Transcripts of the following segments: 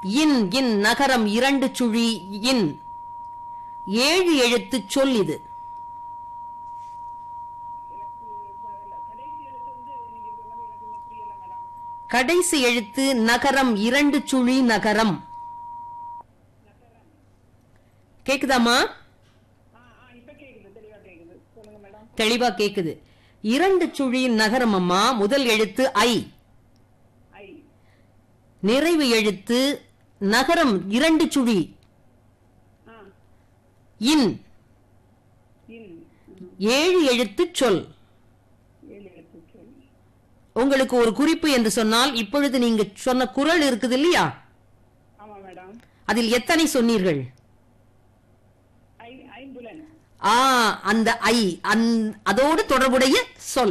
இன் இன் நகரம் இரண்டு சுழி இன் ஏழு எழுத்து சொல் இது கடைசி எழுத்து நகரம் இரண்டு சுழி நகரம் கேக்குதாமா ஆ ஆ இப்ப கேக்குது தெளிவா கேக்குது சொல்லுங்க மேடம் தெளிவா கேக்குது இரண்டு சுழி நகரம் அம்மா முதல் எழுத்து ஐ ஐ நிறைவு எழுத்து நகரம் இரண்டு சுழி ஆ இன் இன் ம், ஏழு எழுத்து சொல் ஏழு எழுத்து சொல் உங்களுக்கு ஒரு குறிப்பு என்று சொன்னால் இப்பொழுது நீங்க சொன்ன குரல் இருக்குது இல்லையா ஆமா மேடம் அதில் எத்தனை சொன்னீர்கள் ஐ ஐம்புலன் ஆ அந்த ஐ அந் அதோடு தொடர்புடைய சொல்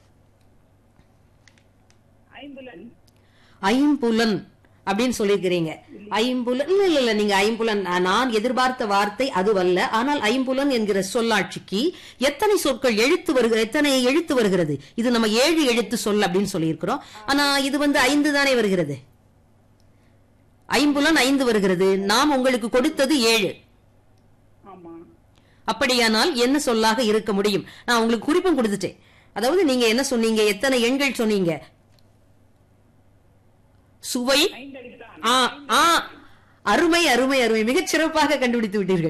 ஐம்புலன் ஐம்புலன் அப்படின்னு சொல்லியிருக்கிறீங்க ஐம்புலன் இல்ல இல்ல இல்ல நீங்க ஐம்புலன் ஆ, நான் எதிர்பார்த்த வார்த்தை அதுவல்ல ஆனால் ஐம்புலன் என்கிற சொல்லாட்சிக்கு எத்தனை சொற்கள் எழுத்து வருகிறது எத்தனை எழுத்து வருகிறது இது நம்ம ஏழு எழுத்து சொல் அப்படின்னு சொல்லியிருக்கிறோம் ஆனா இது வந்து ஐந்து தானே வருகிறது ஐம்புலன் ஐந்து வருகிறது நாம் உங்களுக்கு கொடுத்தது ஏழு ஆமா அப்படியானால் என்ன சொல்லாக இருக்க முடியும் நான் உங்களுக்கு குறிப்பும் கொடுத்துட்டேன் அதாவது நீங்க என்ன சொன்னீங்க எத்தனை எண்கள் சொன்னீங்க சுவை ஐந்தடித்தான் ஆ ஆ அருமை அருமை அருமை மிகச் சிறப்பாக கண்டுபிடித்து விட்டீர்கள்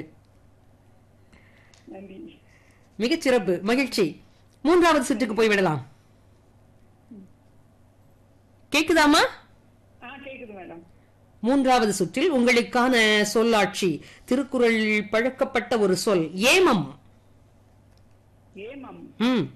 நன்றி மிகச் சிறப்பு மகிழ்ச்சி மூன்றாவது சுற்றுக்கு போய்விடலாம் கேக்குதாமா ஆ கேக்குது மேடம் மூன்றாவது சுற்றில் உங்களுக்கான சொல்லாட்சி திருக்குறள் பழக்கப்பட்ட ஒரு சொல் ஏமம் ஏமம் ம்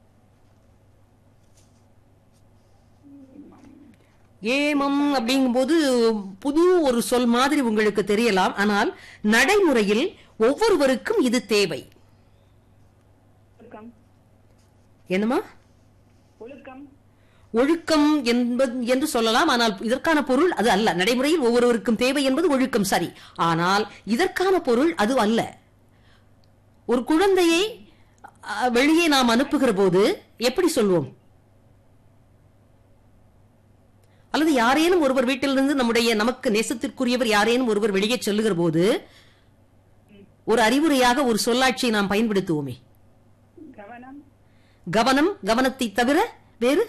ஏமம் அப்படிங்கும்போது புது ஒரு சொல் மாதிரி உங்களுக்கு தெரியலாம் ஆனால் நடைமுறையில் ஒவ்வொருவருக்கும் இது தேவை ஒழுக்கம் என்னமா ஒழுக்கம் ஒழுக்கம் என்பது என்று சொல்லலாம் ஆனால் இதற்கான பொருள் அது அல்ல நடைமுறையில் ஒவ்வொருவருக்கும் தேவை என்பது ஒழுக்கம் சரி ஆனால் இதற்கான பொருள் அது அல்ல ஒரு குழந்தையை அ, வெளியே நாம் அனுப்புகிற போது எப்படி சொல்வோம் அல்லது யாரேனும் ஒருவர் வீட்டிலிருந்து நம்முடைய நமக்கு நேசத்திற்குரியவர் யாரேனும் ஒருவர் வெளியே செல்லுகிற போது ஒரு அறிவுரையாக ஒரு சொல்லாட்சியை நாம் பயன்படுத்துவோமே கவனம் கவனம் கவனத்தை தவிர வேறு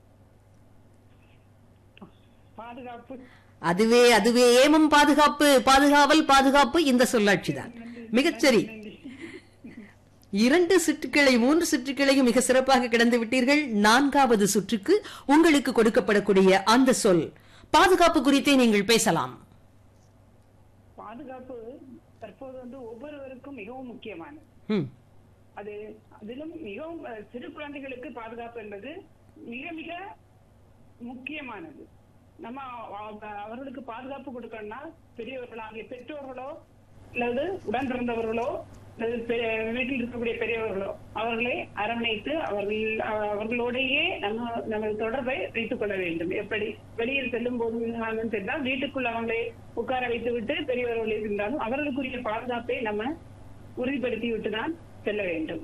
பாதுகாப்பு அதுவே அதுவே ஏமம் பாதுகாப்பு பாதுகாவல் பாதுகாப்பு இந்த சொல்லாட்சி தான் மிகச்சரி இரண்டு சுற்றுக்களை மூன்று சுற்றுக்களையும் மிக சிறப்பாக கிடந்து விட்டீர்கள் நான்காவது சுற்றுக்கு உங்களுக்கு கொடுக்கப்படக்கூடிய அந்த சொல் பாதுகாப்பு குறித்தே நீங்கள் பேசலாம் பாதுகாப்பு தற்போது வந்து ஒவ்வொருவருக்கும் மிகவும் முக்கியமானது ம், அது அதிலும் மிகவும் அஹ், சிறு குழந்தைகளுக்கு பாதுகாப்பு என்பது மிக மிக முக்கியமானது நம்ம அவ- அவர்களுக்கு பாதுகாப்பு கொடுக்கணும்னா பெரியவர்களாகிய பெற்றோர்களோ அல்லது உடன் பிறந்தவர்களோ அல்லது பெ- வீட்டில் இருக்கக்கூடிய பெரியவர்களோ அவர்களை அரவணைத்து அவர்கள் அஹ், அவர்களோடையே நம்ம நம்ம தொடர்பை வைத்துக் கொள்ள வேண்டும் எப்படி வெளியில் செல்லும் போது தெரிந்தால் வீட்டுக்குள் அவங்களை உட்கார வைத்து விட்டு பெரியவர்கள் இருந்தாலும் அவர்களுக்குரிய பாதுகாப்பை நம்ம உறுதிப்படுத்தி விட்டுதான் செல்ல வேண்டும்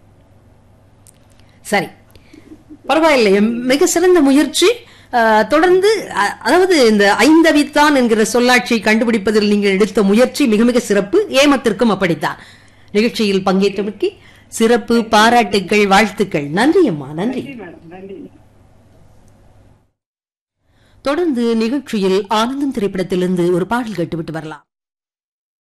சரி பரவாயில்லை மிக சிறந்த முயற்சி அஹ், தொடர்ந்து அ- அதாவது இந்த ஐந்தவித்தான் என்கிற சொல்லாட்சியை கண்டுபிடிப்பதில் நீங்கள் எடுத்த முயற்சி மிக மிக சிறப்பு ஏமத்திற்கும் அப்படித்தான் நிகழ்ச்சியில் பங்கேற்றமைக்கு சிறப்பு பாராட்டுக்கள் வாழ்த்துக்கள் நன்றி அம்மா நன்றி நன்றி மேடம் நன்றி தொடர்ந்து நிகழ்ச்சியில் ஆனந்தம் திரைப்படத்திலிருந்து ஒரு பாடல் கேட்டுவிட்டு வரலாம்